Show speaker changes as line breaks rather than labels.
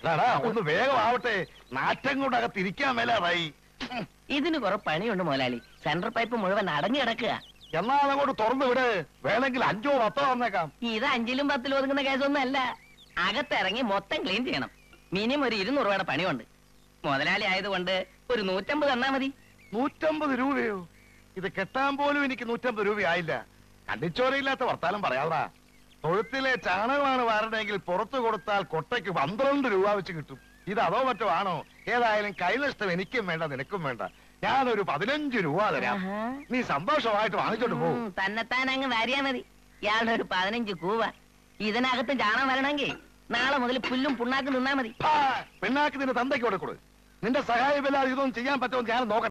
എടാ, ഒന്ന് വേഗം ആവട്ടെ നാറ്റം കൊണ്ട് അകത്ത് ഇരിക്കാൻ മേലാതായി
ഇതിന് കുറെ പണിയുണ്ട് മുതലാളി സെൻട്രൽ പൈപ്പ് മുഴുവൻ അടഞ്ഞു കിടക്കുക
എന്നാ അതങ്ങോട്ട് തുറന്നു വിട് വേണമെങ്കിൽ അഞ്ചോ പത്തോ വന്നേക്കാം
ഇത് അഞ്ചിലും പത്തിലും ഒതുങ്ങുന്ന കേസൊന്നും അല്ല അകത്തിറങ്ങി മൊത്തം ക്ലീൻ ചെയ്യണം മിനിമം ഒരു ഇരുന്നൂറ് രൂപയുടെ പണിയുണ്ട് മുതലാളി ആയതുകൊണ്ട് ഒരു നൂറ്റമ്പത് തന്നാ മതി
നൂറ്റമ്പത് രൂപയോ ഇത് കെട്ടാൻ പോലും എനിക്ക് നൂറ്റമ്പത് രൂപയായില്ല കണ്ടിച്ചോരയില്ലാത്ത വർത്താനം പറയാടാ തൊഴുത്തിലെ ചാണകമാണ് വാരണമെങ്കിൽ പുറത്തു കൊടുത്താൽ കൊട്ടയ്ക്ക് പന്ത്രണ്ട് രൂപ വെച്ച് കിട്ടും ഇത് അതോ മറ്റോ ആണോ ഏതായാലും കൈനഷ്ടം എനിക്കും വേണ്ട നിനക്കും വേണ്ട ഞാനൊരു പതിനഞ്ച് രൂപ തരാം
ആഹാ.
നീ സന്തോഷമായിട്ട് വാങ്ങിച്ചോണ്ട് പോകും
ഉം, തന്നെത്താൻ അങ്ങ് വാരിയാ മതി ഇയാളുടെ ഒരു പതിനഞ്ച് കൂവ ഇതിനകത്ത് ചാണം വരണമെങ്കിൽ നാളെ മുതൽ പുല്ലും പുണ്ണാക്കും നിന്നാ മതി
പിണ്ണാക്ക് നിന്റെ തന്തയ്ക്ക് കൊടുക്കൊടു നിന്റെ സഹായമില്ലാതെ ഇതൊന്നും ചെയ്യാൻ പറ്റുമെന്ന് ഞാൻ നോക്കട്ടെ